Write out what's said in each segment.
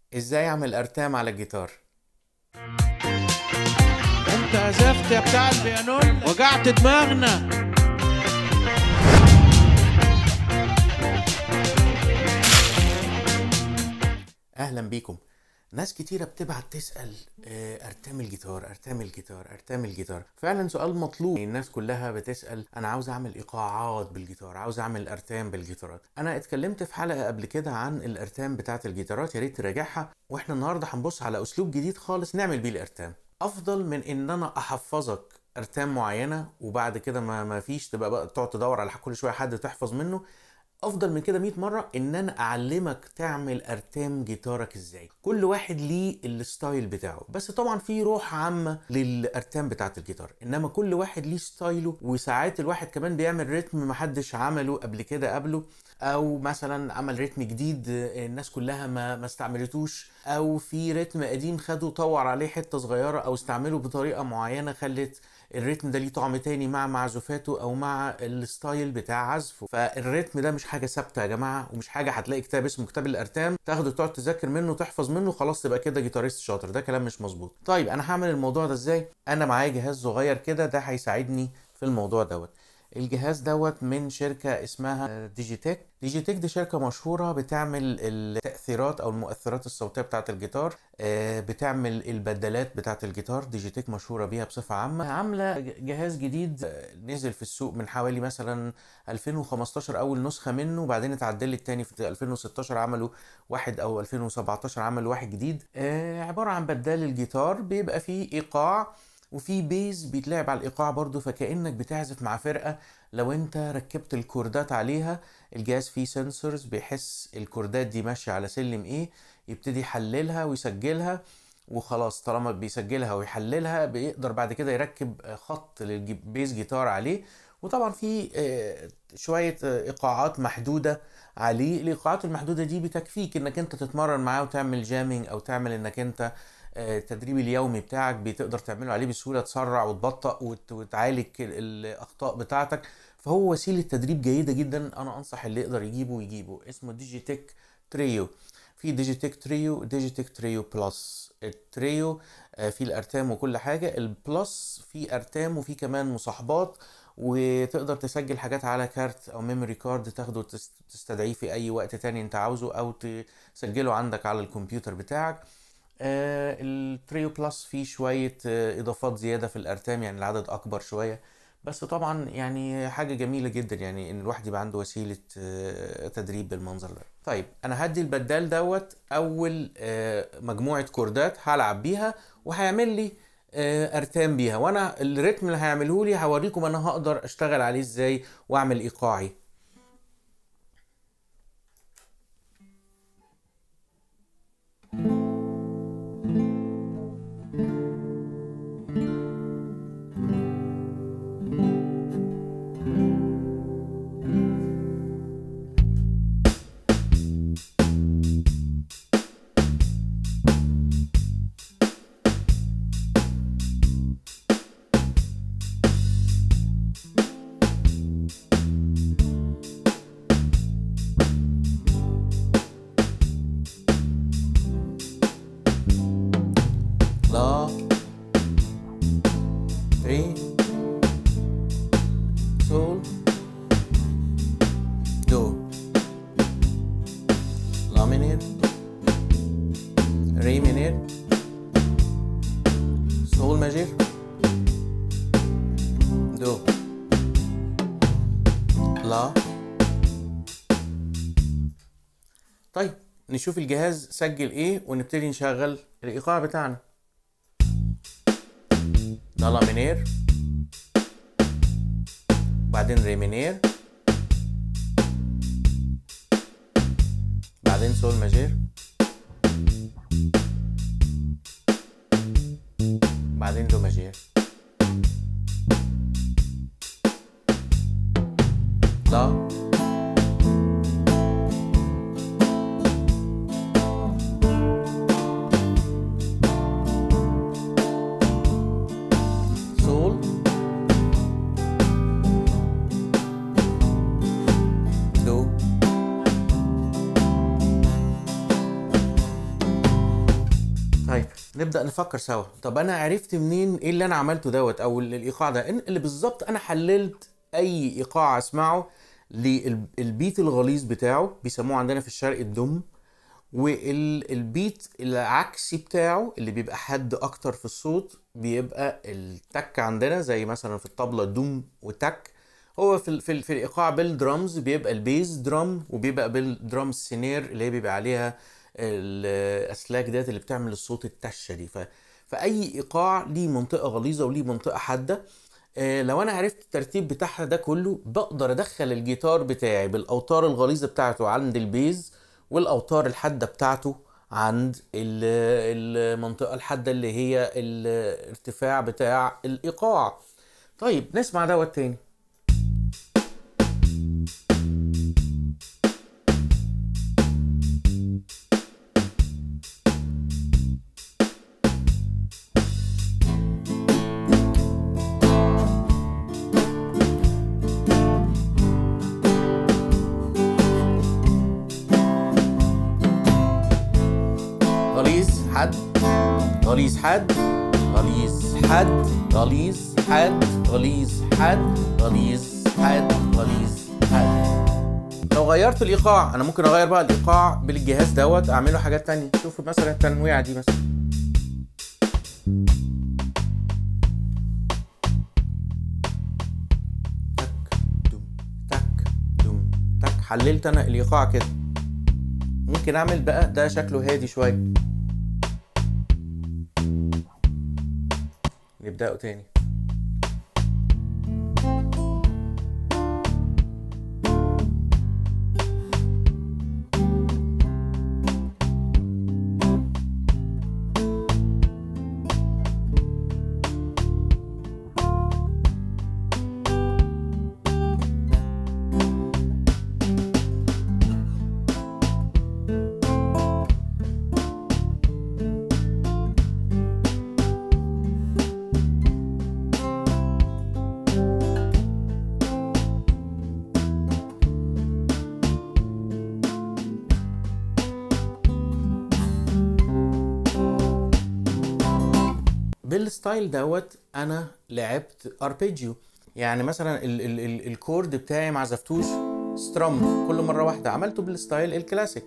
ازاي اعمل ارتام على الجيتار انت زفت يا بتاع البيانون وجعت دماغنا اهلا بيكم ناس كتيرة بتبعت تسأل آه، ارتام الجيتار ارتام الجيتار ارتام الجيتار فعلا سؤال مطلوب الناس كلها بتسأل انا عاوز اعمل ايقاعات بالجيتار عاوز اعمل ارتام بالجيتارات انا اتكلمت في حلقة قبل كده عن الارتام بتاعت الجيتارات يا ريت تراجعها واحنا النهاردة هنبص على اسلوب جديد خالص نعمل بيه الارتام افضل من ان انا احفظك ارتام معينة وبعد كده ما ما فيش تبقى بقى تقعد تدور على كل شوية حد تحفظ منه افضل من كده 100 مره ان انا اعلمك تعمل ارتام جيتارك ازاي كل واحد ليه الستايل بتاعه بس طبعا في روح عامه للارتام بتاعت الجيتار انما كل واحد ليه ستايله وساعات الواحد كمان بيعمل رتم محدش عمله قبل كده قبله او مثلا عمل رتم جديد الناس كلها ما ما استعملتوش او في رتم قديم خده طور عليه حته صغيره او استعمله بطريقه معينه خلت الريتم ده ليه طعم تاني مع معزوفاته او مع الستايل بتاع عزفه فالريتم ده مش حاجه ثابته يا جماعه ومش حاجه هتلاقي كتاب اسمه كتاب الارتام تاخده تقعد تذاكر منه تحفظ منه خلاص تبقى كده جيتاريست شاطر ده كلام مش مظبوط طيب انا هعمل الموضوع ده ازاي انا معايا جهاز صغير كده ده هيساعدني في الموضوع دوت الجهاز دوت من شركة اسمها ديجيتك ديجيتك دي شركة مشهورة بتعمل التأثيرات أو المؤثرات الصوتية بتاعة الجيتار آه، بتعمل البدلات بتاعة الجيتار ديجيتك مشهورة بيها بصفة عامة عاملة جهاز جديد آه، نزل في السوق من حوالي مثلا 2015 أول نسخة منه وبعدين اتعدلت تاني في 2016 عملوا واحد أو 2017 عملوا واحد جديد آه، عبارة عن بدال الجيتار بيبقى فيه إيقاع وفي بيز بيتلعب على الايقاع برضو فكانك بتعزف مع فرقه لو انت ركبت الكوردات عليها الجهاز فيه سنسورز بيحس الكوردات دي ماشيه على سلم ايه يبتدي يحللها ويسجلها وخلاص طالما بيسجلها ويحللها بيقدر بعد كده يركب خط للبيز جيتار عليه وطبعا في آه، شويه آه، ايقاعات محدوده عليه الايقاعات المحدوده دي بتكفيك انك انت تتمرن معاه وتعمل جامينج او تعمل انك انت آه، التدريب اليومي بتاعك بتقدر تعمله عليه بسهوله تسرع وتبطأ وت- وتعالج ال- الاخطاء بتاعتك فهو وسيله تدريب جيده جدا انا انصح اللي يقدر يجيبه يجيبه اسمه ديجيتك تريو في ديجيتك تريو ديجيتك تريو بلس التريو آه، فيه الارتام وكل حاجه البلس فيه ارتام وفيه كمان مصاحبات وتقدر تسجل حاجات على كارت او ميموري كارد تاخده تس- تستدعيه في اي وقت تاني انت عاوزه او تسجله عندك على الكمبيوتر بتاعك آه، التريو بلس فيه شوية آه، إضافات زيادة في الأرتام يعني العدد أكبر شوية بس طبعا يعني حاجة جميلة جدا يعني إن الواحد يبقى عنده وسيلة آه، تدريب بالمنظر ده طيب أنا هدي البدال دوت أول آه، مجموعة كوردات هلعب بيها وهيعمل لي آه، أرتام بيها وأنا الريتم اللي هيعمله لي هوريكم أنا هقدر أشتغل عليه إزاي وأعمل إيقاعي لا ري سول دو لا منير ري منير سول ماجير دو لا طيب نشوف الجهاز سجل ايه ونبتدي نشغل الايقاع بتاعنا ده لا مينير بعدين ري مينير بعدين سول ماجير بعدين دو ماجير لا سول دو طيب نبدا نفكر سوا طب انا عرفت منين ايه اللي انا عملته دوت او ال- الايقاع ده إن- اللي بالظبط انا حللت اي ايقاع اسمعه للبيت الغليظ بتاعه بيسموه عندنا في الشرق الدم والبيت العكسي بتاعه اللي بيبقى حد اكتر في الصوت بيبقى التك عندنا زي مثلا في الطبلة دوم وتك هو في ال في, ال في الايقاع بالدرامز بيبقى البيز درام وبيبقى بالدرام سينير اللي هي بيبقى عليها الاسلاك ديت اللي بتعمل الصوت التشه دي ف فاي ايقاع ليه منطقه غليظه وليه منطقه حاده آه، لو انا عرفت الترتيب بتاعها ده كله بقدر ادخل الجيتار بتاعي بالاوتار الغليظه بتاعته عند البيز والاوتار الحاده بتاعته عند ال- المنطقه الحاده اللي هي الارتفاع بتاع الايقاع طيب نسمع دوت تاني غليظ حد غليظ حد غليظ حد غليظ حد غليظ حد غليظ حد غليظ حد لو غيرت الايقاع انا ممكن اغير بقى الايقاع بالجهاز دوت اعمله حاجات تانية شوفوا مثلا التنويعه دي مثلا تك دوم تك دوم تك حللت انا الايقاع كده ممكن اعمل بقى ده شكله هادي شويه نبدأه تاني بالستايل دوت انا لعبت اربيجيو يعني مثلا ال ال ال الكورد بتاعي ما عزفتوش سترام كل مره واحده عملته بالستايل الكلاسيك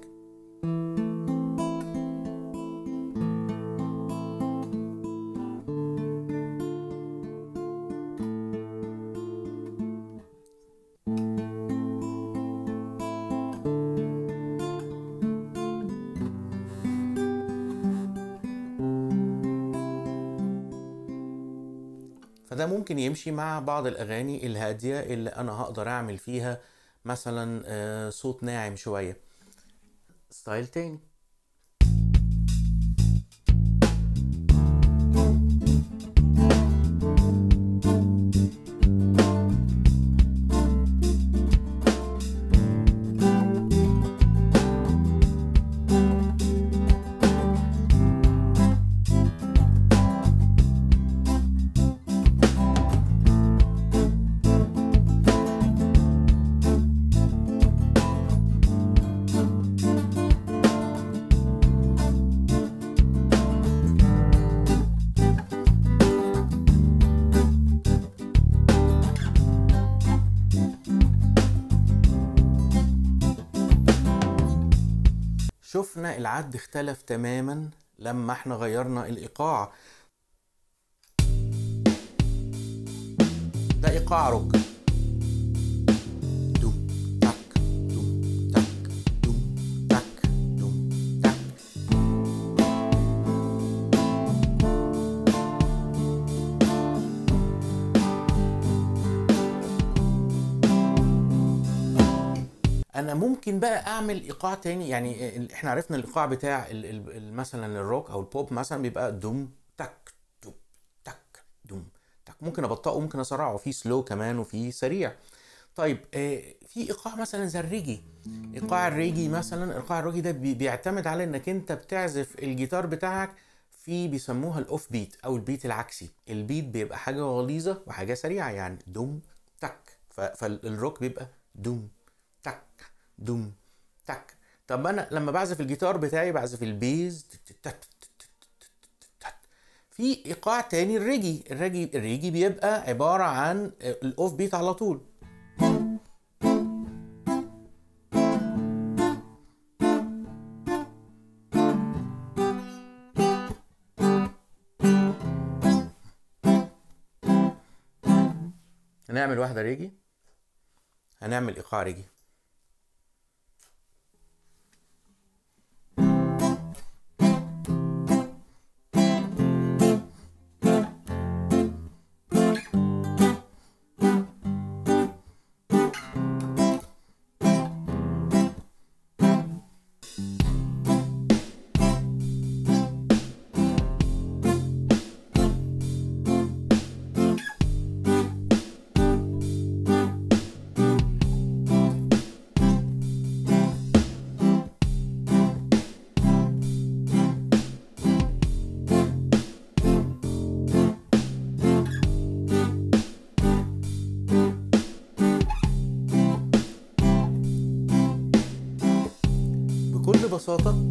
فده ممكن يمشي مع بعض الأغاني الهادية اللي أنا هقدر أعمل فيها مثلا آه، صوت ناعم شوية ستايل تاني شفنا العد اختلف تماما لما احنا غيرنا الإيقاع ده إيقاع روك دوم تك دوم تك دوم تك دوم تك انا ممكن بقى اعمل ايقاع تاني يعني ال- احنا عرفنا الايقاع بتاع ال- ال- ال- مثلا الروك او البوب مثلا بيبقى دوم تك دوم تك دوم تك ممكن ابطئه ممكن اسرعه في سلو كمان وفي سريع طيب آه، في ايقاع مثلا زي الريجي ايقاع الريجي مثلا ايقاع الريجي ده بي- بيعتمد على انك انت بتعزف الجيتار بتاعك في بيسموها الاوف بيت او البيت العكسي البيت بيبقى حاجه غليظه وحاجه سريعه يعني دوم تك ف- فالروك بيبقى دوم تك دوم تك طب انا لما بعزف الجيتار بتاعي بعزف البيز في ايقاع تاني الريجي الريجي الريجي بيبقى عباره عن الاوف بيت على طول هنعمل واحده ريجي هنعمل ايقاع ريجي بكل بساطة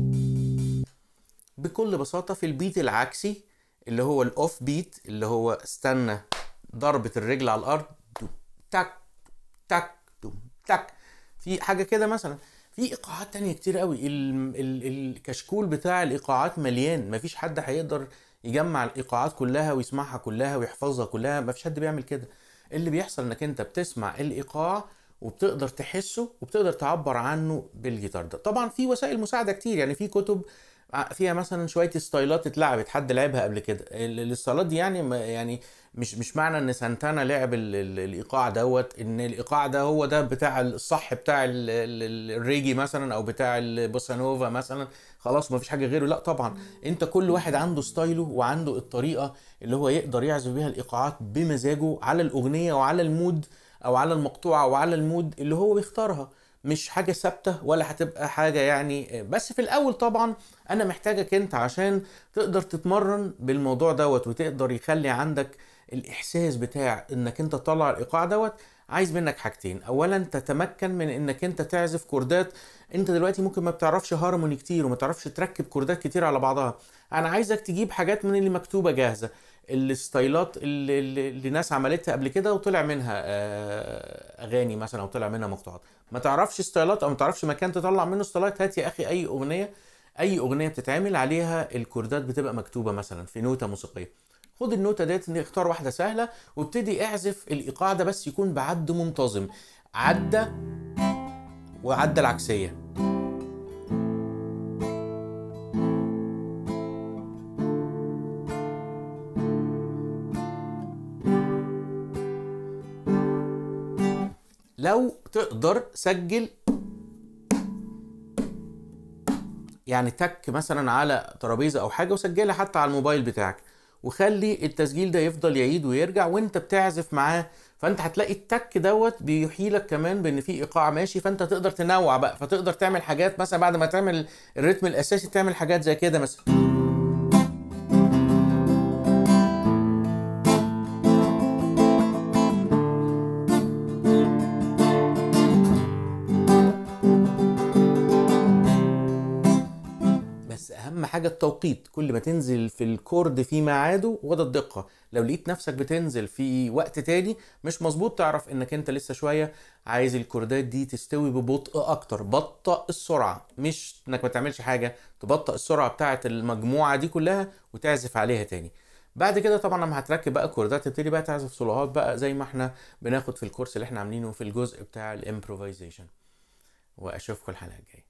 بكل بساطة في البيت العكسي اللي هو الاوف بيت اللي هو استنى ضربة الرجل على الارض دوم، تك تك دوم، تك في حاجة كده مثلا في ايقاعات تانية كتير قوي ال ال الكشكول بتاع الايقاعات مليان مفيش حد هيقدر يجمع الايقاعات كلها ويسمعها كلها ويحفظها كلها مفيش حد بيعمل كده اللي بيحصل انك انت بتسمع الايقاع وبتقدر تحسه وبتقدر تعبر عنه بالجيتار ده طبعا في وسائل مساعده كتير يعني في كتب فيها مثلا شويه ستايلات اتلعبت حد لعبها قبل كده ال- الستايلات دي يعني ما- يعني مش مش معنى ان سانتانا لعب ال- ال- الايقاع دوت ان الايقاع ده هو ده بتاع الصح بتاع ال- ال- الريجي مثلا او بتاع البوسانوفا مثلا خلاص ما فيش حاجه غيره لا طبعا انت كل واحد عنده ستايله وعنده الطريقه اللي هو يقدر يعزف بيها الايقاعات بمزاجه على الاغنيه وعلى المود او على المقطوعه وعلى المود اللي هو بيختارها مش حاجه ثابته ولا هتبقى حاجه يعني بس في الاول طبعا انا محتاجك انت عشان تقدر تتمرن بالموضوع دوت وتقدر يخلي عندك الاحساس بتاع انك انت تطلع الايقاع دوت عايز منك حاجتين اولا تتمكن من انك انت تعزف كوردات انت دلوقتي ممكن ما بتعرفش هارموني كتير وما تعرفش تركب كوردات كتير على بعضها انا عايزك تجيب حاجات من اللي مكتوبه جاهزه الستايلات اللي, اللي اللي ناس عملتها قبل كده وطلع منها آه، اغاني مثلا او طلع منها مقطوعات ما تعرفش ستايلات او ما تعرفش مكان تطلع منه ستايلات هات يا اخي اي اغنيه اي اغنيه بتتعمل عليها الكوردات بتبقى مكتوبه مثلا في نوته موسيقيه خد النوتة ديت اختار واحدة سهلة وابتدي اعزف الإيقاع ده بس يكون بعد منتظم عدى وعدى العكسية لو تقدر سجل يعني تك مثلا على ترابيزه او حاجه وسجلها حتى على الموبايل بتاعك وخلي التسجيل ده يفضل يعيد ويرجع وانت بتعزف معاه فانت هتلاقي التك دوت بيحيي لك كمان بان في ايقاع ماشي فانت تقدر تنوع بقى فتقدر تعمل حاجات مثلا بعد ما تعمل الريتم الاساسي تعمل حاجات زي كده مثلا بس اهم حاجه التوقيت كل ما تنزل في الكورد في ميعاده وده الدقه لو لقيت نفسك بتنزل في وقت تاني مش مظبوط تعرف انك انت لسه شويه عايز الكوردات دي تستوي ببطء اكتر بطأ السرعه مش انك ما تعملش حاجه تبطأ السرعه بتاعه المجموعه دي كلها وتعزف عليها تاني بعد كده طبعا لما هتركب بقى كوردات تبتدي بقى تعزف سولوهات بقى زي ما احنا بناخد في الكورس اللي احنا عاملينه في الجزء بتاع الامبروفيزيشن واشوفكم الحلقه الجايه